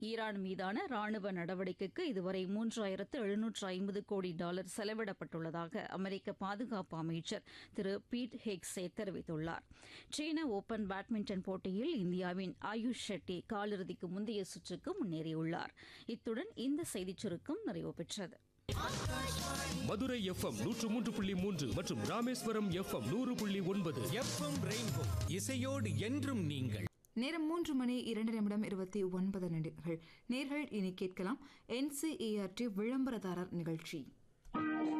Iran மீதான ராணுவ நடவடிக்கைக்கு இதுவரை மூன்றாயிரத்து எழுநூற்று ஐம்பது கோடி டாலர் செலவிடப்பட்டுள்ளதாக அமெரிக்க பாதுகாப்பு அமைச்சர் திரு பீட் ஹெக்ஸே தெரிவித்துள்ளார் சீன ஓபன் பேட்மிண்டன் போட்டியில் இந்தியாவின் ஆயுஷ் ஷெட்டி காலிறுதிக்கு முந்தைய சுற்றுக்கு முன்னேறியுள்ளார் இத்துடன் இந்த செய்திச் சுருக்கம் நிறைவு பெற்றது மதுரை எஃப்எம் நூற்று மூன்று புள்ளி மூன்று மற்றும் ராமேஸ்வரம் எஃப்எம் நூறு புள்ளி ஒன்பது எஃப்எம் ரெயின்போ இசையோடு என்றும் நீங்கள் நேரம் மூன்று மணி இரண்டு நிமிடம் இருபத்தி ஒன்பது நொடிகள் நேர்கள் இனி கேட்கலாம் என்சிஇஆர்டி விளம்பரதாரர் நிகழ்ச்சி